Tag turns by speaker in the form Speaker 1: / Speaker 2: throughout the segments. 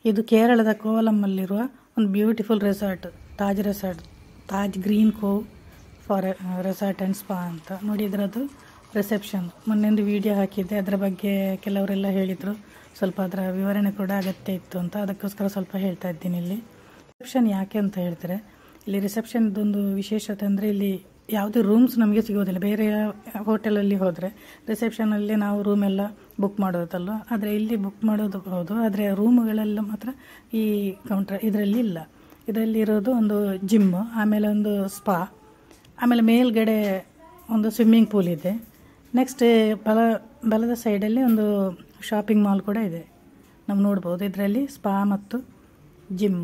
Speaker 1: ಇದು ಕೇರಳದ ಕೋವಲಮ್ಮಲ್ಲಿರುವ ಒಂದು beautiful resort Taj resort Taj Green Cove for resort and spa ಅಂತ ನೋಡಿ ಇದರದ್ದು ರಿಸೆಪ್ಷನ್ ಮೊನ್ನೆಂದು ವಿಡಿಯೋ ಹಾಕಿದ್ದೆ ಅದರ ಬಗ್ಗೆ ಕೆಲವರೆಲ್ಲ ಹೇಳಿದರು ಸ್ವಲ್ಪ ಅದರ ವಿವರಣೆ ಕೂಡ ಅಗತ್ಯ ಇತ್ತು ಅಂತ ಅದಕ್ಕೋಸ್ಕರ ಸ್ವಲ್ಪ ಹೇಳ್ತಾ ಇದ್ದೀನಿ ಇಲ್ಲಿ ರಿಸೆಪ್ಷನ್ ಯಾಕೆ ಅಂತ ಹೇಳ್ತಾರೆ ಇಲ್ಲಿ ರಿಸೆಪ್ಷನ್ದೊಂದು ವಿಶೇಷತೆ ಅಂದರೆ ಇಲ್ಲಿ ಯಾವುದೇ ರೂಮ್ಸ್ ನಮಗೆ ಸಿಗೋದಿಲ್ಲ ಬೇರೆ ಹೋಟೆಲಲ್ಲಿ ಹೋದರೆ ರಿಸೆಪ್ಷನಲ್ಲಿ ನಾವು ರೂಮ್ ಎಲ್ಲ ಬುಕ್ ಮಾಡೋದಲ್ವ ಆದರೆ ಇಲ್ಲಿ ಬುಕ್ ಮಾಡೋದು ಹೌದು ಆದರೆ ರೂಮ್ಗಳೆಲ್ಲ ಮಾತ್ರ ಈ ಕೌಂಟರ್ ಇದರಲ್ಲಿ ಇಲ್ಲ ಇದರಲ್ಲಿ ಇರೋದು ಒಂದು ಜಿಮ್ ಆಮೇಲೆ ಒಂದು ಸ್ಪಾ ಆಮೇಲೆ ಮೇಲ್ಗಡೆ ಒಂದು ಸ್ವಿಮ್ಮಿಂಗ್ ಪೂಲ್ ಇದೆ ನೆಕ್ಸ್ಟ್ ಬಲ ಬಲದ ಸೈಡಲ್ಲಿ ಒಂದು ಶಾಪಿಂಗ್ ಮಾಲ್ ಕೂಡ ಇದೆ ನಾವು ನೋಡ್ಬೋದು ಇದರಲ್ಲಿ ಸ್ಪಾ ಮತ್ತು ಜಿಮ್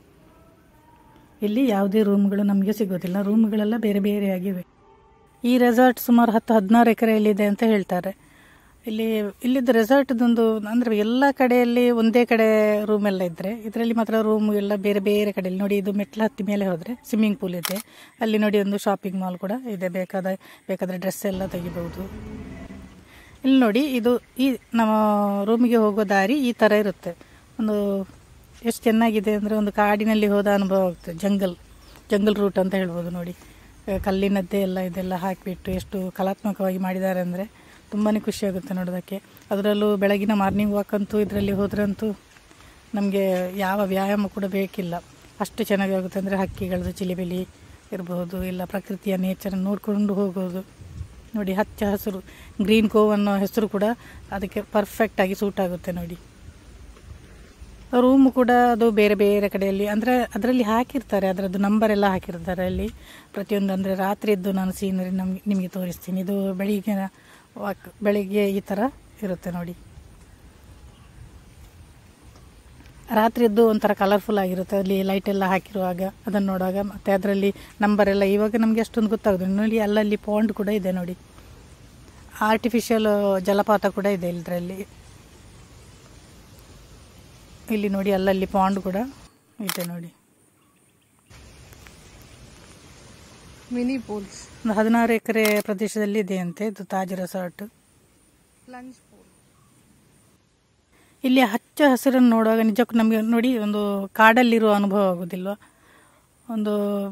Speaker 1: ಇಲ್ಲಿ ಯಾವುದೇ ರೂಮ್ಗಳು ನಮಗೆ ಸಿಗೋದಿಲ್ಲ ರೂಮ್ಗಳೆಲ್ಲ ಬೇರೆ ಬೇರೆಯಾಗಿವೆ ಈ ರೆಸಾರ್ಟ್ ಸುಮಾರು ಹತ್ತು ಹದಿನಾರು ಎಕರೆಯಲ್ಲಿದೆ ಅಂತ ಹೇಳ್ತಾರೆ ಇಲ್ಲಿ ಇಲ್ಲಿದ್ದ ರೆಸಾರ್ಟ್ದೊಂದು ಅಂದರೆ ಎಲ್ಲ ಕಡೆಯಲ್ಲಿ ಒಂದೇ ಕಡೆ ರೂಮ್ ಎಲ್ಲ ಇದ್ದರೆ ಇದರಲ್ಲಿ ಮಾತ್ರ ರೂಮ್ ಎಲ್ಲ ಬೇರೆ ಬೇರೆ ಕಡೆಯಲ್ಲಿ ನೋಡಿ ಇದು ಮೆಟ್ಲು ಹತ್ತಿ ಮೇಲೆ ಹೋದರೆ ಸ್ವಿಮ್ಮಿಂಗ್ ಪೂಲ್ ಇದೆ ಅಲ್ಲಿ ನೋಡಿ ಒಂದು ಶಾಪಿಂಗ್ ಮಾಲ್ ಕೂಡ ಇದೆ ಬೇಕಾದ ಬೇಕಾದರೆ ಡ್ರೆಸ್ ಎಲ್ಲ ತೆಗಿಬಹುದು ಇಲ್ಲಿ ನೋಡಿ ಇದು ಈ ನಮ್ಮ ರೂಮಿಗೆ ಹೋಗೋ ದಾರಿ ಈ ಥರ ಇರುತ್ತೆ ಒಂದು ಎಷ್ಟು ಚೆನ್ನಾಗಿದೆ ಅಂದರೆ ಒಂದು ಕಾಡಿನಲ್ಲಿ ಹೋದ ಅನುಭವ ಆಗುತ್ತೆ ಜಂಗಲ್ ಜಂಗಲ್ ರೂಟ್ ಅಂತ ಹೇಳ್ಬೋದು ನೋಡಿ ಆ, ಕಲ್ಲಿನದ್ದೇ ಎಲ್ಲ ಇದೆಲ್ಲ ಹಾಕಿಬಿಟ್ಟು ಎಷ್ಟು ಕಲಾತ್ಮಕವಾಗಿ ಮಾಡಿದ್ದಾರೆ ಅಂದರೆ ತುಂಬಾ ಖುಷಿಯಾಗುತ್ತೆ ನೋಡೋದಕ್ಕೆ ಅದರಲ್ಲೂ ಬೆಳಗಿನ ಮಾರ್ನಿಂಗ್ ವಾಕ್ ಅಂತೂ ಇದರಲ್ಲಿ ಹೋದ್ರಂತೂ ನಮಗೆ ಯಾವ ವ್ಯಾಯಾಮ ಕೂಡ ಬೇಕಿಲ್ಲ ಅಷ್ಟು ಚೆನ್ನಾಗಿ ಆಗುತ್ತೆ ಅಂದರೆ ಹಕ್ಕಿಗಳದ್ದು ಚಿಲಿಬಿಲಿ ಇರಬಹುದು ಇಲ್ಲ ಪ್ರಕೃತಿಯ ನೇಚರನ್ನು ನೋಡಿಕೊಂಡು ಹೋಗೋದು ನೋಡಿ ಹಚ್ಚ ಹಸಿರು ಗ್ರೀನ್ ಕೋವ್ ಅನ್ನೋ ಹೆಸರು ಕೂಡ ಅದಕ್ಕೆ ಪರ್ಫೆಕ್ಟಾಗಿ ಸೂಟ್ ಆಗುತ್ತೆ ನೋಡಿ ರೂಮ್ ಕೂಡ ಅದು ಬೇರೆ ಬೇರೆ ಕಡೆಯಲ್ಲಿ ಅಂದರೆ ಅದರಲ್ಲಿ ಹಾಕಿರ್ತಾರೆ ಅದರದ್ದು ನಂಬರ್ ಎಲ್ಲ ಹಾಕಿರ್ತಾರೆ ಅಲ್ಲಿ ಪ್ರತಿಯೊಂದು ಅಂದರೆ ರಾತ್ರಿದ್ದು ನಾನು ಸೀನರಿ ನಮ್ಗೆ ನಿಮಗೆ ತೋರಿಸ್ತೀನಿ ಇದು ಬೆಳಿಗ್ಗೆ ವಾಕ್ ಬೆಳಿಗ್ಗೆ ಈ ಥರ ಇರುತ್ತೆ ನೋಡಿ ರಾತ್ರಿದ್ದು ಒಂಥರ ಕಲರ್ಫುಲ್ ಆಗಿರುತ್ತೆ ಅಲ್ಲಿ ಲೈಟ್ ಎಲ್ಲ ಹಾಕಿರುವಾಗ ಅದನ್ನು ನೋಡುವಾಗ ಮತ್ತು ಅದರಲ್ಲಿ ನಂಬರ್ ಎಲ್ಲ ಇವಾಗ ನಮಗೆ ಅಷ್ಟೊಂದು ಗೊತ್ತಾಗೋದು ನೋಡಿ ಅಲ್ಲಲ್ಲಿ ಪಾಂಡ್ ಕೂಡ ಇದೆ ನೋಡಿ ಆರ್ಟಿಫಿಷಿಯಲ್ ಜಲಪಾತ ಕೂಡ ಇದೆ ಇದರಲ್ಲಿ ಇಲ್ಲಿ ನೋಡಿ ಅಲ್ಲಲ್ಲಿ ಪಾಂಡ್ ಕೂಡ ಇದೆ ನೋಡಿ
Speaker 2: ಮಿನಿ ಪೂಲ್ಸ್
Speaker 1: ಒಂದು ಹದಿನಾರು ಎಕರೆ ಪ್ರದೇಶದಲ್ಲಿ ಇದೆ ಅಂತೆ ಇದು ತಾಜ್ ರೆಸಾರ್ಟ್
Speaker 2: ಪ್ಲಂಜ್ ಪೂಲ್
Speaker 1: ಇಲ್ಲಿ ಹಚ್ಚ ಹಸಿರನ್ನು ನೋಡುವಾಗ ನಿಜಕ್ಕೂ ನಮಗೆ ನೋಡಿ ಒಂದು ಕಾಡಲ್ಲಿರುವ ಅನುಭವ ಆಗೋದಿಲ್ವ ಒಂದು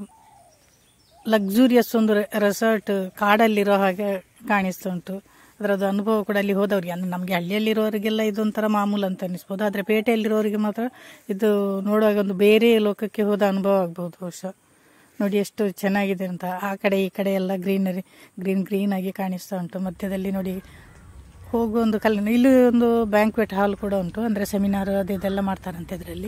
Speaker 1: ಲಕ್ಸುರಿಯಸ್ ಒಂದು ರೆಸಾರ್ಟ್ ಕಾಡಲ್ಲಿರೋ ಹಾಗೆ ಕಾಣಿಸ್ತಾ ಉಂಟು ಅದರದ್ದು ಅನುಭವ ಕೂಡ ಅಲ್ಲಿ ಹೋದವರಿಗೆ ಅಂದರೆ ನಮಗೆ ಹಳ್ಳಿಯಲ್ಲಿರೋರಿಗೆಲ್ಲ ಇದೊಂಥರ ಮಾಮೂಲು ಅಂತ ಅನಿಸ್ಬೋದು ಆದರೆ ಪೇಟೆಯಲ್ಲಿರೋರಿಗೆ ಮಾತ್ರ ಇದು ನೋಡುವಾಗ ಒಂದು ಬೇರೆ ಲೋಕಕ್ಕೆ ಹೋದ ಅನುಭವ ಆಗ್ಬೋದು ಬಹುಶಃ ನೋಡಿ ಎಷ್ಟು ಚೆನ್ನಾಗಿದೆ ಅಂತ ಆ ಕಡೆ ಈ ಕಡೆ ಎಲ್ಲ ಗ್ರೀನರಿ ಗ್ರೀನ್ ಗ್ರೀನ್ ಆಗಿ ಕಾಣಿಸ್ತಾ ಉಂಟು ಮಧ್ಯದಲ್ಲಿ ನೋಡಿ ಹೋಗುವ ಒಂದು ಕಲ್ಲಿನ ಇಲ್ಲಿ ಒಂದು ಬ್ಯಾಂಕ್ವೆಟ್ ಹಾಲ್ ಕೂಡ ಉಂಟು ಅಂದರೆ ಸೆಮಿನಾರ್ ಅದು ಇದೆಲ್ಲ ಮಾಡ್ತಾರಂತೆ ಇದರಲ್ಲಿ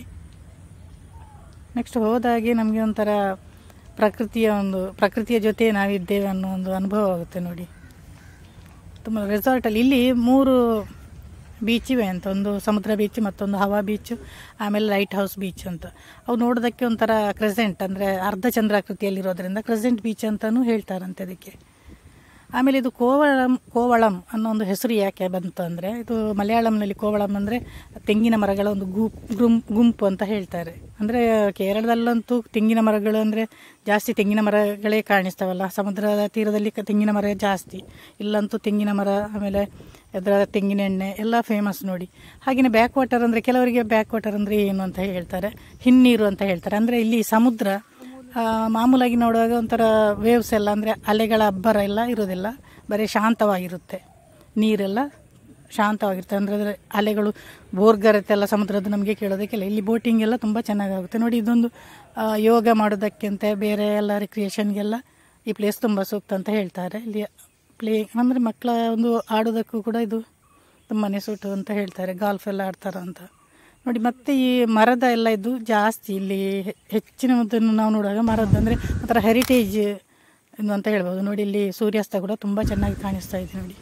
Speaker 1: ನೆಕ್ಸ್ಟ್ ಹೋದಾಗೆ ನಮಗೆ ಒಂಥರ ಪ್ರಕೃತಿಯ ಒಂದು ಪ್ರಕೃತಿಯ ಜೊತೆ ನಾವಿದ್ದೇವೆ ಅನ್ನೋ ಒಂದು ಅನುಭವ ಆಗುತ್ತೆ ನೋಡಿ ತುಂಬ ರೆಸಾರ್ಟಲ್ಲಿ ಇಲ್ಲಿ ಮೂರು ಬೀಚ್ ಇವೆ ಅಂತ ಒಂದು ಸಮುದ್ರ ಬೀಚ್ ಮತ್ತೊಂದು ಹವಾ ಬೀಚ್ ಆಮೇಲೆ ಲೈಟ್ ಹೌಸ್ ಬೀಚ್ ಅಂತ ಅವು ನೋಡೋದಕ್ಕೆ ಒಂಥರ ಕ್ರೆಸೆಂಟ್ ಅಂದರೆ ಅರ್ಧ ಚಂದ್ರಾಕೃತಿಯಲ್ಲಿರೋದ್ರಿಂದ ಕ್ರೆಸೆಂಟ್ ಬೀಚ್ ಅಂತಲೂ ಹೇಳ್ತಾರಂತೆ ಅದಕ್ಕೆ ಆಮೇಲೆ ಇದು ಕೋವಳಂ ಕೋವಳಂ ಅನ್ನೋ ಒಂದು ಹೆಸರು ಯಾಕೆ ಬಂತು ಅಂದರೆ ಇದು ಮಲಯಾಳಂನಲ್ಲಿ ಕೋವಳಂ ಅಂದರೆ ತೆಂಗಿನ ಮರಗಳ ಒಂದು ಗುಂಪ್ ಗುಂಪ್ ಗುಂಪು ಅಂತ ಹೇಳ್ತಾರೆ ಅಂದರೆ ಕೇರಳದಲ್ಲಂತೂ ತೆಂಗಿನ ಮರಗಳು ಅಂದರೆ ಜಾಸ್ತಿ ತೆಂಗಿನ ಮರಗಳೇ ಕಾಣಿಸ್ತಾವಲ್ಲ ಸಮುದ್ರದ ತೀರದಲ್ಲಿ ಕ- ತೆಂಗಿನ ಮರ ಜಾಸ್ತಿ ಇಲ್ಲಂತೂ ತೆಂಗಿನ ಮರ ಆಮೇಲೆ ಅದರ ತೆಂಗಿನ ಎಣ್ಣೆ ಎಲ್ಲ ಫೇಮಸ್ ನೋಡಿ ಹಾಗೆಯೇ ಬ್ಯಾಕ್ ವಾಟರ್ ಅಂದರೆ ಕೆಲವರಿಗೆ ಬ್ಯಾಕ್ ವಾಟರ್ ಅಂದರೆ ಏನು ಅಂತ ಹೇಳ್ತಾರೆ ಹಿನ್ನೀರು ಅಂತ ಹೇಳ್ತಾರೆ ಅಂದರೆ ಇಲ್ಲಿ ಸಮುದ್ರ ಆ, ಮಾಮೂಲಾಗಿ ನೋಡುವಾಗ ಒಂಥರ ವೇವ್ಸ್ ಎಲ್ಲ ಅಂದರೆ ಅಲೆಗಳ ಅಬ್ಬರ ಎಲ್ಲ ಇರೋದಿಲ್ಲ ಬರೀ ಶಾಂತವಾಗಿರುತ್ತೆ ನೀರೆಲ್ಲ ಶಾಂತವಾಗಿರುತ್ತೆ ಅಂದರೆ ಅದರ ಅಲೆಗಳು ಬೋರ್ಗರತ್ತೆ ಎಲ್ಲ ಸಮುದ್ರದ್ದು ನಮಗೆ ಕೇಳೋದಕ್ಕಿಲ್ಲ ಇಲ್ಲಿ ಬೋಟಿಂಗ್ ಎಲ್ಲ ತುಂಬ ಚೆನ್ನಾಗಾಗುತ್ತೆ ನೋಡಿ ಇದೊಂದು ಆ, ಯೋಗ ಮಾಡೋದಕ್ಕಿಂತ ಬೇರೆ ಎಲ್ಲ ರಿಕ್ರಿಯೇಷನ್ಗೆಲ್ಲ ಈ ಪ್ಲೇಸ್ ತುಂಬ ಸೂಕ್ತ ಅಂತ ಹೇಳ್ತಾರೆ ಇಲ್ಲಿ ಪ್ಲೇ ಅಂದರೆ ಮಕ್ಕಳ ಒಂದು ಆಡೋದಕ್ಕೂ ಕೂಡ ಇದು ತುಂಬಾ ಸೂಟು ಅಂತ ಹೇಳ್ತಾರೆ ಗಾಲ್ಫ್ ಎಲ್ಲ ಆಡ್ತಾರೆ ಅಂತ ನೋಡಿ ಮತ್ತೆ ಈ ಮರದ ಎಲ್ಲ ಇದು ಜಾಸ್ತಿ ಇಲ್ಲಿ ಹೆ- ಹೆಚ್ಚಿನದನ್ನು ನಾವು ನೋಡುವಾಗ ಮರದ್ದು ಅಂದರೆ ಒಂಥರ ಹೆರಿಟೇಜ್ ಇದು ಅಂತ ಹೇಳ್ಬೋದು ನೋಡಿ ಇಲ್ಲಿ ಸೂರ್ಯಾಸ್ತ ಕೂಡ ತುಂಬ ಚೆನ್ನಾಗಿ ಕಾಣಿಸ್ತಾ ಇದೆ ನೋಡಿ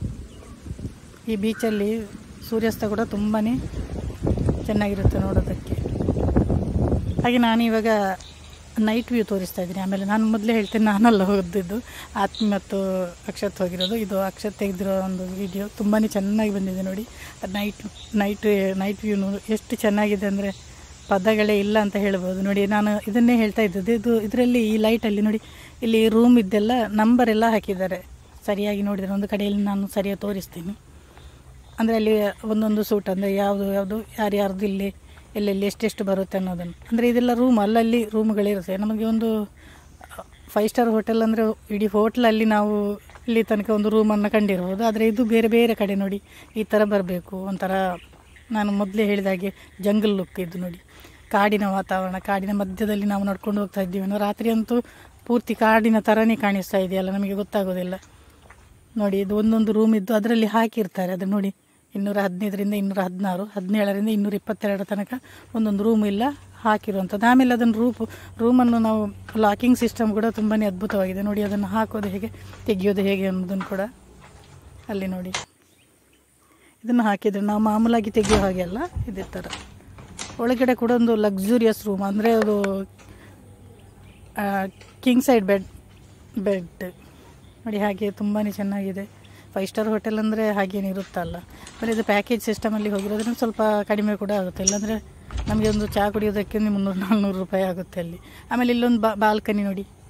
Speaker 1: ಈ ಬೀಚಲ್ಲಿ ಸೂರ್ಯಾಸ್ತ ಕೂಡ ತುಂಬಾ ಚೆನ್ನಾಗಿರುತ್ತೆ ನೋಡೋದಕ್ಕೆ ಹಾಗೆ ನಾನು ಇವಾಗ ನೈಟ್ ವ್ಯೂ ತೋರಿಸ್ತಾ ಇದ್ದೀನಿ ಆಮೇಲೆ ನಾನು ಮೊದಲೇ ಹೇಳ್ತೇನೆ ನಾನಲ್ಲ ಹೋಗಿದ್ದು ಆತ್ಮಿ ಮತ್ತು ಅಕ್ಷತ್ ಹೋಗಿರೋದು ಇದು ಅಕ್ಷತ್ ತೆಗೆದಿರೋ ಒಂದು ವಿಡಿಯೋ ತುಂಬಾ ಚೆನ್ನಾಗಿ ಬಂದಿದೆ ನೋಡಿ ನೈಟ್ ನೈಟ್ ನೈಟ್ ವ್ಯೂ ಎಷ್ಟು ಚೆನ್ನಾಗಿದೆ ಅಂದರೆ ಪದಗಳೇ ಇಲ್ಲ ಅಂತ ಹೇಳ್ಬೋದು ನೋಡಿ ನಾನು ಇದನ್ನೇ ಹೇಳ್ತಾ ಇದ್ದದ್ದು ಇದು ಇದರಲ್ಲಿ ಈ ಲೈಟಲ್ಲಿ ನೋಡಿ ಇಲ್ಲಿ ರೂಮ್ ಇದ್ದೆಲ್ಲ ನಂಬರ್ ಎಲ್ಲ ಹಾಕಿದ್ದಾರೆ ಸರಿಯಾಗಿ ನೋಡಿದರೆ ಒಂದು ಕಡೆಯಲ್ಲಿ ನಾನು ಸರಿಯಾಗಿ ತೋರಿಸ್ತೀನಿ ಅಂದರೆ ಅಲ್ಲಿ ಒಂದೊಂದು ಸೂಟ್ ಅಂದರೆ ಯಾವುದು ಯಾವುದು ಯಾರ್ಯಾರ್ದು ಇಲ್ಲಿ ಎಲ್ಲೆಲ್ಲಿ ಎಷ್ಟೆಷ್ಟು ಬರುತ್ತೆ ಅನ್ನೋದನ್ನು ಅಂದರೆ ಇದೆಲ್ಲ ರೂಮ್ ಅಲ್ಲಲ್ಲಿ ರೂಮ್ಗಳಿರುತ್ತೆ ನಮಗೆ ಒಂದು ಫೈವ್ ಸ್ಟಾರ್ ಹೋಟೆಲ್ ಅಂದರೆ ಇಡೀ ಹೋಟ್ಲಲ್ಲಿ ನಾವು ಇಲ್ಲಿ ತನಕ ಒಂದು ರೂಮನ್ನು ಕಂಡಿರ್ಬೋದು ಆದರೆ ಇದು ಬೇರೆ ಬೇರೆ ಕಡೆ ನೋಡಿ ಈ ಥರ ಬರಬೇಕು ಒಂಥರ ನಾನು ಮೊದಲೇ ಹೇಳಿದ ಹಾಗೆ ಜಂಗಲ್ ಲುಕ್ ಇದು ನೋಡಿ ಕಾಡಿನ ವಾತಾವರಣ ಕಾಡಿನ ಮಧ್ಯದಲ್ಲಿ ನಾವು ನಡ್ಕೊಂಡು ಹೋಗ್ತಾ ಇದ್ದೀವಿ ನಾವು ರಾತ್ರಿ ಅಂತೂ ಪೂರ್ತಿ ಕಾಡಿನ ಥರನೇ ಕಾಣಿಸ್ತಾ ಇದೆಯಲ್ಲ ನಮಗೆ ಗೊತ್ತಾಗೋದಿಲ್ಲ ನೋಡಿ ಇದು ಒಂದೊಂದು ರೂಮ್ ಇದ್ದು ಅದರಲ್ಲಿ ಹಾಕಿರ್ತಾರೆ ಅದು ನೋಡಿ ಇನ್ನೂರ ಹದಿನೈದರಿಂದ ಇನ್ನೂರ ಹದಿನಾರು ಹದಿನೇಳರಿಂದ ಇನ್ನೂರ ಇಪ್ಪತ್ತೆರಡರ ತನಕ ಒಂದೊಂದು ರೂಮ್ ಇಲ್ಲ ಹಾಕಿರುವಂಥದ್ದು ಆಮೇಲೆ ಅದನ್ನು ರೂಪ್ ರೂಮನ್ನು ನಾವು ಲಾಕಿಂಗ್ ಸಿಸ್ಟಮ್ ಕೂಡ ತುಂಬಾ ಅದ್ಭುತವಾಗಿದೆ ನೋಡಿ ಅದನ್ನು ಹಾಕೋದು ಹೇಗೆ ತೆಗೆಯೋದು ಹೇಗೆ ಅನ್ನೋದನ್ನು ಕೂಡ ಅಲ್ಲಿ ನೋಡಿ ಇದನ್ನು ಹಾಕಿದರೆ ನಾವು ಮಾಮೂಲಾಗಿ ತೆಗೆಯೋ ಹಾಗೆ ಅಲ್ಲ ಇದೇ ಥರ ಒಳಗಡೆ ಕೂಡ ಒಂದು ಲಕ್ಸುರಿಯಸ್ ರೂಮ್ ಅಂದರೆ ಅದು ಕಿಂಗ್ ಸೈಡ್ ಬೆಡ್ ಬೆಡ್ ನೋಡಿ ಹಾಗೆ ತುಂಬಾ ಚೆನ್ನಾಗಿದೆ ಫೈವ್ ಸ್ಟಾರ್ ಹೋಟೆಲ್ ಅಂದರೆ ಹಾಗೇನು ಇರುತ್ತಲ್ಲ ಬರೀ ಇದು ಪ್ಯಾಕೇಜ್ ಸಿಸ್ಟಮಲ್ಲಿ ಹೋಗಿರೋದ್ರಿಂದ ಸ್ವಲ್ಪ ಕಡಿಮೆ ಕೂಡ ಆಗುತ್ತೆ ಇಲ್ಲಾಂದರೆ ನಮಗೆ ಒಂದು ಚಹಾ ಕುಡಿಯೋದಕ್ಕೆ ಮುನ್ನೂರು ನಾಲ್ನೂರು ರೂಪಾಯಿ ಆಗುತ್ತೆ ಅಲ್ಲಿ ಆಮೇಲೆ ಇಲ್ಲೊಂದು ಬಾ ಬಾಲ್ಕನಿ ನೋಡಿ